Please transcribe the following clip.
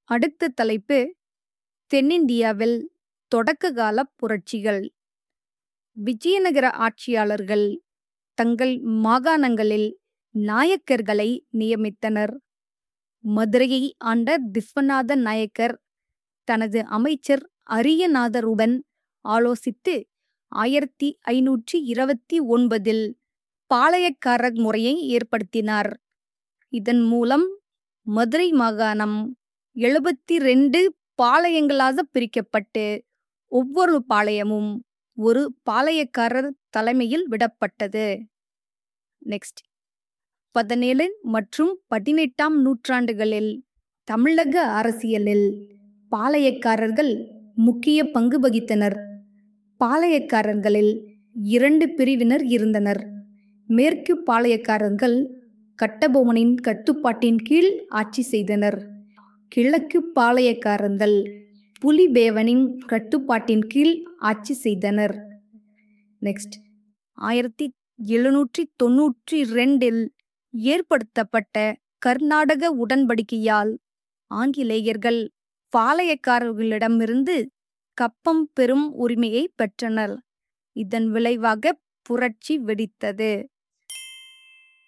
அடுத்த தலைப்பு தென்னிந்தியாவில் தொடக்ககால புரட்சிகள் விஜயநகர ஆட்சியாளர்கள் தங்கள் மாகாணங்களில் நாயக்கர்களை நியமித்தனர் மதுரையை ஆண்ட விஸ்வநாத நாயக்கர் தனது அமைச்சர் அரியநாதருடன் ஆலோசித்து ஆயிரத்தி ஐநூற்றி இருபத்தி ஒன்பதில் பாளையக்காரர் முறையை ஏற்படுத்தினார் இதன் மூலம் மதுரை மாகாணம் எழுபத்தி ரெண்டு பாளையங்களாக பிரிக்கப்பட்டு ஒவ்வொரு பாளையமும் ஒரு பாளையக்காரர் தலைமையில் விடப்பட்டது நெக்ஸ்ட் பதினேழு மற்றும் பதினெட்டாம் நூற்றாண்டுகளில் தமிழக அரசியலில் பாளையக்காரர்கள் முக்கிய பங்கு வகித்தனர் பாளையக்காரர்களில் இரண்டு பிரிவினர் இருந்தனர் மேற்கு பாளையக்காரர்கள் கட்டபொம்மனின் கட்டுப்பாட்டின் கீழ் ஆட்சி செய்தனர் கிழக்கு பாளையக்காரர்கள் புலிபேவனின் கட்டுப்பாட்டின் கீழ் ஆட்சி செய்தனர் நெக்ஸ்ட் ஆயிரத்தி எழுநூற்றி தொன்னூற்றி ரெண்டில் ஏற்படுத்தப்பட்ட கர்நாடக உடன்படிக்கையால் ஆங்கிலேயர்கள் பாளையக்காரர்களிடமிருந்து கப்பம் பெறும் உரிமையை பெற்றனர் இதன் விளைவாக புரட்சி வெடித்தது